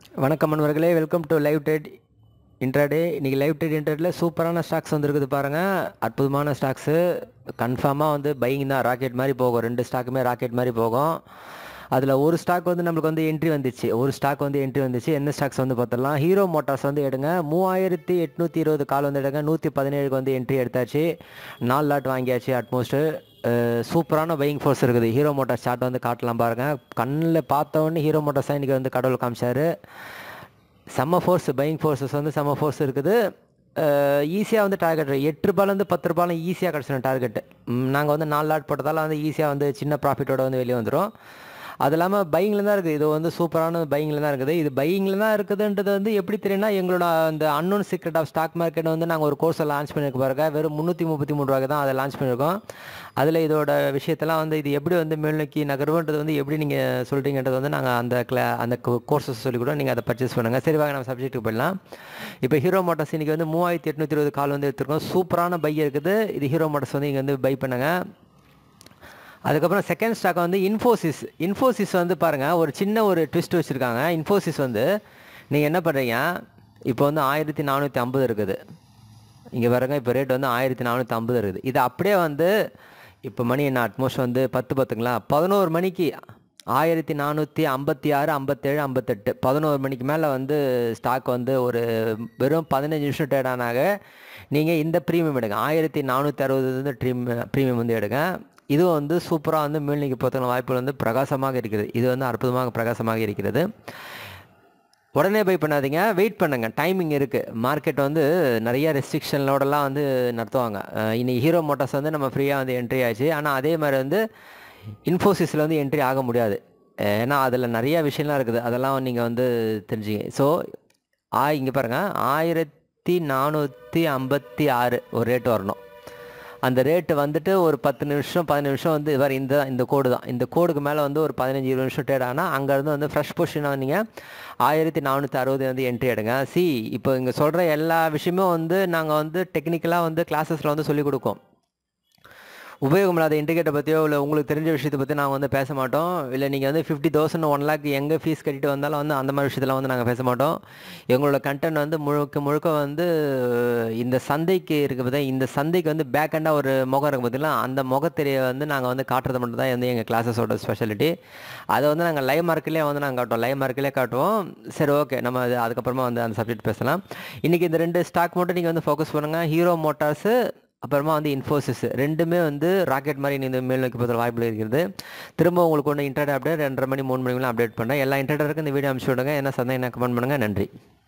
வணக்கம் நண்பர்களே welcome to live trade intraday இன்றைக்கி லைவ் ட்ரேட் இன்ட்ராடில் சூப்பரான ஸ்டாக்ஸ் வந்துருக்குது பாருங்கள் அற்புதமான ஸ்டாக்ஸு கன்ஃபார்மாக வந்து பையிங் தான் ராக்கெட் மாதிரி போகும் ரெண்டு ஸ்டாக்குமே ராக்கெட் மாதிரி போகும் அதில் ஒரு ஸ்டாக் வந்து நம்மளுக்கு வந்து என்ட்ரி வந்துச்சு ஒரு ஸ்டாக் வந்து என்ட்ரி வந்துச்சு என்ன ஸ்டாக்ஸ் வந்து பார்த்துடலாம் ஹீரோ மோட்டார்ஸ் வந்து எடுங்க மூவாயிரத்தி எட்நூற்றி இருபது கால் வந்து எடுங்க நூற்றி பதினேழுக்கு வந்து என்ட்ரி எடுத்தாச்சு நாலு லாட் வாங்கியாச்சு அட்மோஸ்ட்டு சூப்பரான பையிங் ஃபோர்ஸ் இருக்குது ஹீரோ மோட்டார் சார்ட் வந்து காட்டலாம் பாருங்கள் கண்ணில் பார்த்த உடனே ஹீரோ மோட்டார்ஸ் தான் இன்றைக்கி வந்து கடவுள் காமிச்சாரு செம்ம ஃபோர்ஸ் பையிங் ஃபோர்ஸஸ் வந்து செம்ம ஃபோர்ஸ் இருக்குது ஈஸியாக வந்து டார்கெட் எட்டு ரூபாயிலேருந்து பத்து ரூபாயிலும் ஈஸியாக கிடச்சிடும் டார்கெட்டு நாங்கள் வந்து நாலு லாட் போட்டதால வந்து ஈஸியாக வந்து சின்ன ப்ராஃபிட்டோட வந்து வெளியே வந்துடும் அது இல்லாமல் பையிங்கில் தான் இருக்குது இது வந்து சூப்பரான பையிங்கில் தான் இருக்குது இது பையிங்கில் தான் இருக்குதுன்றது வந்து எப்படி தெரியும்னா எங்களோட அந்த unknown secret of stock market வந்து நாங்கள் ஒரு கோர்ஸை லான்ச் பண்ணியிருக்க பாருங்க வெறும் முந்நூற்றி முப்பத்தி மூணு ரூபாய்க்கு தான் அதை லான்ச் பண்ணியிருக்கோம் அதில் இதோட விஷயத்தெல்லாம் வந்து இது எப்படி வந்து மேல்நோக்கி நகர்வுன்றது வந்து எப்படி நீங்கள் சொல்கிறீங்கன்றது வந்து நாங்கள் அந்த கிளா அந்த கோர்சஸ் சொல்லி கூட நீங்கள் அதை பர்ச்சேஸ் பண்ணுங்கள் சரி வாங்க நம்ம சப்ஜெக்ட்டுக்கு போயிடலாம் இப்போ ஹீரோ மோட்டார்ஸ் இன்றைக்கி வந்து மூவாயிரத்தி எட்நூற்றி இருபது கால் வந்து எடுத்துருக்கோம் சூப்பரான பை இருக்குது இது ஹீரோ மோட்டார்ஸ் வந்து இங்கே வந்து பை பண்ணுங்கள் அதுக்கப்புறம் செகண்ட் ஸ்டாக் வந்து இன்ஃபோசிஸ் இன்ஃபோசிஸ் வந்து பாருங்கள் ஒரு சின்ன ஒரு ட்விஸ்ட் வச்சுருக்காங்க இன்ஃபோசிஸ் வந்து நீங்கள் என்ன பண்ணுறீங்க இப்போ வந்து ஆயிரத்தி நானூற்றி ஐம்பது இருக்குது இங்கே பாருங்க இப்போ ரேட் வந்து ஆயிரத்தி நானூற்றி ஐம்பது இருக்குது இது அப்படியே வந்து இப்போ மணி என்ன அட்மோஸ்ட் வந்து பத்து பத்துங்களா பதினோரு மணிக்கு ஆயிரத்தி நானூற்றி ஐம்பத்தி ஆறு ஐம்பத்தேழு ஐம்பத்தெட்டு பதினோரு மணிக்கு மேலே வந்து ஸ்டாக் வந்து ஒரு வெறும் பதினஞ்சு நிமிஷம் ட்ரேட் ஆனாக நீங்கள் இந்த ப்ரீமியம் எடுங்க ஆயிரத்தி நானூற்றி அறுபது வந்து ட்ரீம் ப்ரீமியம் வந்து எடுங்க இது வந்து சூப்பராக வந்து மீள்நிக்கு போகிறதுக்கான வாய்ப்புகள் வந்து பிரகாசமாக இருக்கிறது இது வந்து அற்புதமாக பிரகாசமாக இருக்கிறது உடனே பை பண்ணாதீங்க வெயிட் பண்ணுங்கள் டைமிங் இருக்குது மார்க்கெட் வந்து நிறைய ரெஸ்ட்ரிக்ஷனோடலாம் வந்து நடத்துவாங்க இன்னைக்கு ஹீரோ மோட்டார்ஸ் வந்து நம்ம ஃப்ரீயாக வந்து என்ட்ரி ஆச்சு ஆனால் அதே மாதிரி வந்து இன்ஃபோசிஸில் வந்து என்ட்ரி ஆக முடியாது ஏன்னா அதில் நிறைய விஷயம்லாம் இருக்குது அதெல்லாம் நீங்கள் வந்து தெரிஞ்சுங்க ஸோ ஆ இங்கே பாருங்கள் ஆயிரத்தி நானூற்றி ஐம்பத்தி ஆறு ஒரு ரேட் வரணும் அந்த ரேட்டு வந்துட்டு ஒரு பத்து நிமிஷம் பதினஞ்சு நிமிஷம் வந்து வேறு இந்த இந்த கோடு தான் இந்த கோடுக்கு மேலே வந்து ஒரு பதினஞ்சு இருபது நிமிஷம் ட்ரேட் ஆனால் அங்கேருந்து வந்து ஃப்ரெஷ் பொசிஷனாக வந்தீங்க ஆயிரத்தி நானூற்றி அறுபது வந்து என்ட்ரி எடுங்க சி இப்போ இங்கே சொல்கிற எல்லா விஷயமும் வந்து நாங்கள் வந்து டெக்னிக்கலாக வந்து கிளாஸஸில் வந்து சொல்லிக் கொடுக்கோம் உபயோகம் இல்லாத இண்டிகேட்டர் பற்றியோ இல்லை உங்களுக்கு தெரிஞ்ச விஷயத்தை பற்றி நாங்கள் வந்து பேச மாட்டோம் இல்லை நீங்கள் வந்து ஃபிஃப்டி தௌசண்ட் ஒன் லேக் எங்கே ஃபீஸ் கட்டிட்டு வந்தாலும் வந்து அந்த மாதிரி விஷயத்தெல்லாம் வந்து நாங்கள் பேச மாட்டோம் எங்களோட கண்டென்ட் வந்து முழுக்க முழுக்க வந்து இந்த சந்தைக்கு இருக்க பார்த்தா இந்த சந்தைக்கு வந்து பேக் அண்டாக ஒரு முகம் இருக்குது பார்த்தீங்களா அந்த முகத்தெரிய வந்து நாங்கள் வந்து காட்டுறது மட்டும் தான் வந்து எங்கள் கிளாஸஸோட ஸ்பெஷாலிட்டி அதை வந்து நாங்கள் லைவ் மார்க்கிலே வந்து நாங்கள் காட்டுவோம் லைவ் மார்க்கிலே காட்டுவோம் சரி ஓகே நம்ம அது அதுக்கப்புறமா வந்து அந்த சப்ஜெக்ட் பேசலாம் இன்றைக்கி இந்த ரெண்டு ஸ்டாக் மட்டும் நீங்கள் வந்து ஃபோக்கஸ் பண்ணுங்கள் ஹீரோ மோட்டார்ஸு அப்புறமா வந்து இன்ஃபோசிஸ் ரெண்டுமே வந்து ராக்கெட் மாதிரி இந்த மேல் நோக்கி போகிற வாய்ப்பு இருக்கிறது திரும்ப உங்களுக்கு ஒன்று இன்டர்நெட் அப்டேட் ரெண்டரை மணி மூணு மணிக்கெலாம் அப்டேட் பண்ணேன் எல்லா இன்டர்நெட்டுக்கும் இந்த வீடியோ அனுப்பிச்சு விடுங்க என்ன சந்தேகம் என்ன கமெண்ட் பண்ணுங்கள் நன்றி